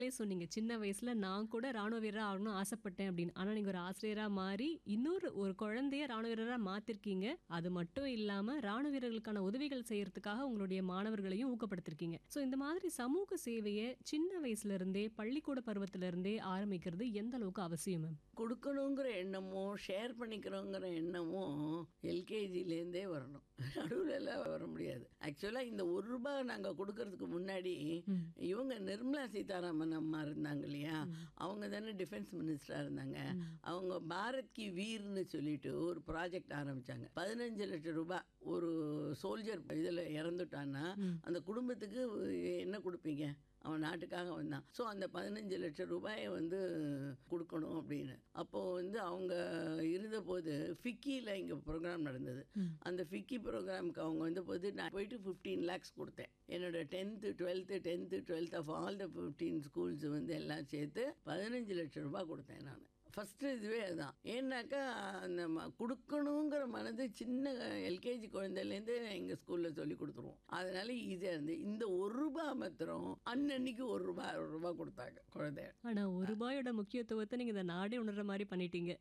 சொன்னீங்க சின்ன வயசுல நான் கூட ராணுவ வீரரா ஆகணும்னு ஆசைப்பட்டேன் அப்படின்னு ஆனா நீங்க ஒரு ஆசிரியரா மாறி இன்னொரு ஒரு குழந்தைய ராணுவ வீரரா மாத்திருக்கீங்க அது மட்டும் இல்லாம ராணுவ வீரர்களுக்கான உதவிகள் செய்யறதுக்காக உங்களுடைய மாணவர்களையும் ஊக்கப்படுத்திருக்கீங்க சோ இந்த மாதிரி சமூக சேவையை சின்ன வயசுல இருந்தே பள்ளிக்கூட பருவத்துல இருந்தே ஆரம்பிக்கிறது எந்த அளவுக்கு அவசியம் மேம் கொடுக்கணுங்கிற எண்ணமும் ஷேர் பண்ணிக்கிறோங்கிற எண்ணமும் எல்கேஜிலேருந்தே வரணும் நடுவில் எல்லாம் வர முடியாது ஆக்சுவலாக இந்த ஒரு ரூபாய் நாங்கள் கொடுக்கறதுக்கு முன்னாடி இவங்க நிர்மலா சீதாராமன் அம்மா இருந்தாங்க இல்லையா அவங்க தானே டிஃபென்ஸ் மினிஸ்டராக இருந்தாங்க அவங்க பாரத் கி வீர்னு சொல்லிட்டு ஒரு ப்ராஜெக்ட் ஆரம்பிச்சாங்க பதினஞ்சு லட்சம் ரூபாய் ஒரு சோல்ஜர் இதில் இறந்துட்டான்னா அந்த குடும்பத்துக்கு என்ன கொடுப்பீங்க அவன் நாட்டுக்காக வந்தான் ஸோ அந்த பதினஞ்சு லட்சம் ரூபாயை வந்து கொடுக்கணும் அப்படின்னு அப்போது வந்து அவங்க இருந்தபோது ஃபிக்கியில் இங்கே ப்ரோக்ராம் நடந்தது அந்த ஃபிக்கி ப்ரோக்ராமுக்கு அவங்க வந்த போது நான் போயிட்டு ஃபிஃப்டீன் லேக்ஸ் கொடுத்தேன் என்னோட tenth twelfth tenth twelfth of all the fifteen schools வந்து எல்லாம் சேர்த்து பதினஞ்சு லட்சம் ரூபாய் கொடுத்தேன் நான் ஃபஸ்ட்டு இதுவே அதுதான் ஏன்னாக்கா அந்த ம கொடுக்கணுங்கிற மனது சின்ன எல்கேஜி குழந்தைலேருந்தே எங்கள் ஸ்கூலில் சொல்லி கொடுத்துருவோம் அதனால ஈஸியாக இருந்து இந்த ஒரு ரூபா மாத்திரம் அன்னன்னைக்கு ஒரு ரூபா ஒரு ரூபா கொடுத்தாங்க குழந்தை ஆனா ஒரு ரூபாயோட முக்கியத்துவத்தை நீங்க இந்த நாடே உணர்ற மாதிரி பண்ணிட்டீங்க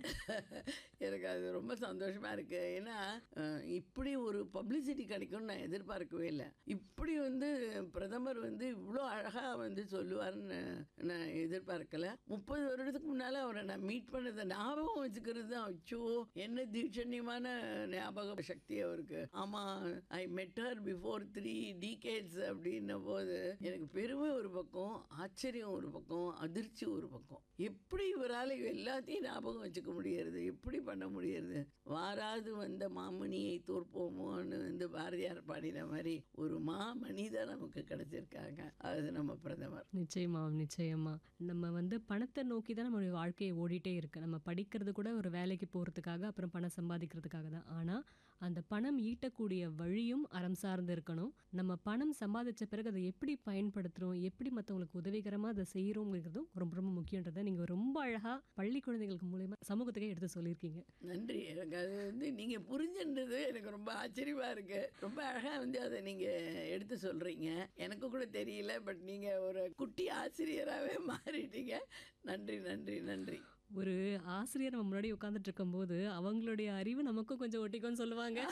எனக்கு அது ரொம்ப சந்தோஷமாக இருக்குது ஏன்னா அஹ், இப்படி ஒரு பப்ளிசிட்டி கிடைக்கும்னு நான் எதிர்பார்க்கவே இல்லை இப்படி வந்து பிரதமர் வந்து இவ்வளோ அழகாக வந்து சொல்லுவார்னு நான் எதிர்பார்க்கல முப்பது வருடத்துக்கு முன்னால் அவரை நான் மீட் பண்ணதை ஞாபகம் வச்சுக்கிறது தான் அச்சோ என்ன தீட்சண்யமான ஞாபக சக்தி அவருக்கு ஆமாம் I met her before three decades அப்படின்ன போது எனக்கு பெருமை ஒரு பக்கம் ஆச்சரியம் ஒரு பக்கம் அதிர்ச்சி ஒரு பக்கம் எப்படி இவரால் எல்லாத்தையும் ஞாபகம் வச்சுக்க முடியறது எப்படி பண்ண முடியறது வாராது வந்த மாமணியை தோற்போமோன்னு வந்து பாரதியார் பாடின மாதிரி ஒரு மாமணி தான் நமக்கு கிடைச்சிருக்காங்க அது நம்ம பிரதமர் நிச்சயமா நிச்சயமா நம்ம வந்து பணத்தை நோக்கி தான் நம்மளுடைய வாழ்க்கையை ஓடிட்டே இருக்கு நம்ம படிக்கிறது கூட ஒரு வேலைக்கு போறதுக்காக அப்புறம் பணம் சம்பாதிக்கிறதுக்காக தான் ஆனா அந்த பணம் ஈட்டக்கூடிய வழியும் அறம் சார்ந்து இருக்கணும் நம்ம பணம் சம்பாதிச்ச பிறகு அதை எப்படி பயன்படுத்துறோம் எப்படி மற்றவங்களுக்கு உதவிகரமா அதை செய்யறோங்கிறதும் ரொம்ப ரொம்ப முக்கியன்றதை நீங்க ரொம்ப அழகா பள்ளி குழந்தைகளுக்கு மூலியமா சமூகத்துக்கே எடுத்து சொல்லியிருக்கீங்க நன்றி எனக்கு அது வந்து நீங்கள் புரிஞ்சுன்றது எனக்கு ரொம்ப ஆச்சரியமாக இருக்குது ரொம்ப அழகாக வந்து அதை நீங்கள் எடுத்து சொல்கிறீங்க எனக்கு கூட தெரியல பட் நீங்கள் ஒரு குட்டி ஆசிரியராகவே மாறிட்டீங்க நன்றி நன்றி நன்றி ஒரு ஆசிரியர் நம்ம முன்னாடி உட்காந்துட்டு இருக்கும்போது அவங்களுடைய அறிவு நமக்கும் கொஞ்சம் ஒட்டிக்கும்னு சொல்லுவாங்க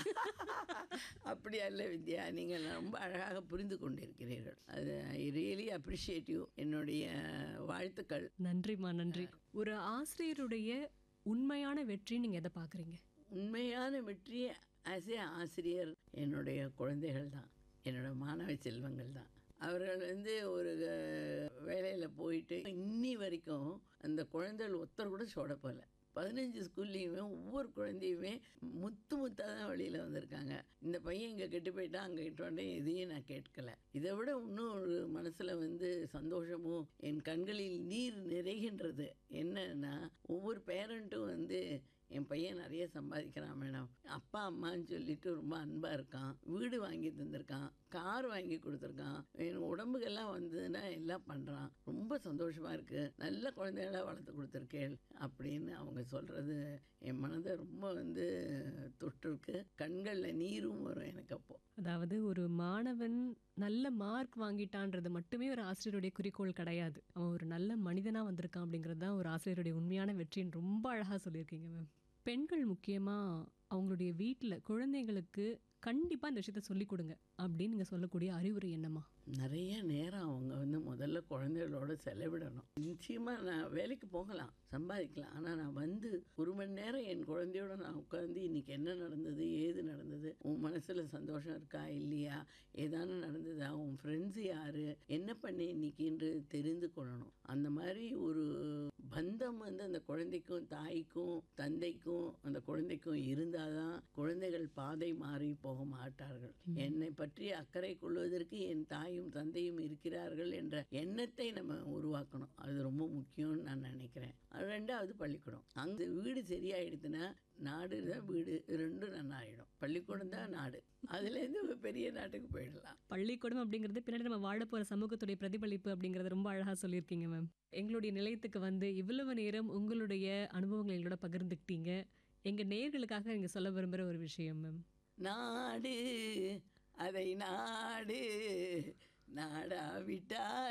அப்படி அல்ல வித்யா நீங்கள் ரொம்ப அழகாக புரிந்து கொண்டிருக்கிறீர்கள் அது ஐ ரியலி அப்ரிஷியேட் யூ என்னுடைய வாழ்த்துக்கள் நன்றிம்மா நன்றி ஒரு ஆசிரியருடைய உண்மையான வெற்றி நீங்க எதை பாக்குறீங்க உண்மையான வெற்றி ஆஸ் ஏ ஆசிரியர் என்னுடைய குழந்தைகள் தான் என்னோட மாணவ செல்வங்கள் தான் அவர்கள் வந்து ஒரு வேலையில் போயிட்டு இன்னி வரைக்கும் அந்த குழந்தைகள் ஒருத்தர் கூட சோட போகல பதினஞ்சு ஸ்கூல்லையுமே ஒவ்வொரு குழந்தையுமே முத்து முத்தாக தான் வெளியில் வந்திருக்காங்க இந்த பையன் இங்கே கெட்டு போயிட்டான் அங்கே கெட்டு வந்தேன் எதையும் நான் கேட்கல இதை விட இன்னும் ஒரு மனசில் வந்து சந்தோஷமும் என் கண்களில் நீர் நிறைகின்றது என்னன்னா ஒவ்வொரு பேரண்ட்டும் வந்து என் பையன் நிறைய சம்பாதிக்கிறான் மேடம் அப்பா அம்மான்னு சொல்லிட்டு ரொம்ப அன்பாக இருக்கான் வீடு வாங்கி தந்திருக்கான் கார் வாங்கி கொடுத்துருக்கான் என் உடம்புக்கெல்லாம் வந்ததுன்னா எல்லாம் பண்ணுறான் ரொம்ப சந்தோஷமாக இருக்குது நல்ல குழந்தைகளா வளர்த்து கொடுத்துருக்கேன் அப்படின்னு அவங்க சொல்கிறது என் மனதை ரொம்ப வந்து தொட்டிருக்கு கண்களில் நீரும் வரும் எனக்கு அப்போது அதாவது ஒரு மாணவன் நல்ல மார்க் வாங்கிட்டான்றது மட்டுமே ஒரு ஆசிரியருடைய குறிக்கோள் கிடையாது அவன் ஒரு நல்ல மனிதனா வந்திருக்கான் அப்படிங்கிறது தான் ஒரு ஆசிரியருடைய உண்மையான வெற்றின்னு ரொம்ப அழகா சொல்லியிருக்கீங்க மேம் பெண்கள் முக்கியமா அவங்களுடைய வீட்டுல குழந்தைங்களுக்கு கண்டிப்பா இந்த விஷயத்த சொல்லிக் கொடுங்க அப்படின்னு நீங்க சொல்லக்கூடிய அறிவுரை என்னம்மா நிறைய நேரம் அவங்க வந்து முதல்ல குழந்தைகளோட செலவிடணும் நிச்சயமாக நான் வேலைக்கு போகலாம் சம்பாதிக்கலாம் ஆனால் நான் வந்து ஒரு மணி நேரம் என் குழந்தையோட நான் உட்காந்து இன்னைக்கு என்ன நடந்தது ஏது நடந்தது உன் மனசில் சந்தோஷம் இருக்கா இல்லையா ஏதானு நடந்ததா உன் ஃப்ரெண்ட்ஸு யார் என்ன பண்ண இன்னைக்குன்று தெரிந்து கொள்ளணும் அந்த மாதிரி ஒரு பந்தம் வந்து அந்த குழந்தைக்கும் தாய்க்கும் தந்தைக்கும் அந்த குழந்தைக்கும் இருந்தால் தான் குழந்தைகள் பாதை மாறி போக மாட்டார்கள் என்னை பற்றி அக்கறை கொள்வதற்கு என் தாயும் தந்தையும் இருக்கிறார்கள் என்ற எண்ணத்தை நம்ம உருவாக்கணும் அது ரொம்ப முக்கியம்னு நான் நினைக்கிறேன் அது ரெண்டாவது பள்ளிக்கூடம் அங்கே வீடு சரியாயிடுதுன்னா நாடு தான் வீடு ரெண்டும் நன்னாயிடும் பள்ளிக்கூடம் தான் நாடு அதுலேருந்து ஒரு பெரிய நாட்டுக்கு போயிடலாம் பள்ளிக்கூடம் அப்படிங்கிறது பின்னாடி நம்ம வாழ போற சமூகத்துடைய பிரதிபலிப்பு அப்படிங்கறது ரொம்ப அழகா சொல்லியிருக்கீங்க மேம் எங்களுடைய நிலையத்துக்கு வந்து இவ்வளவு நேரம் உங்களுடைய அனுபவங்களை எங்களோட பகிர்ந்துக்கிட்டீங்க எங்க நேயர்களுக்காக நீங்க சொல்ல விரும்புற ஒரு விஷயம் மேம் நாடு அதை நாடு நாடாவிட்டா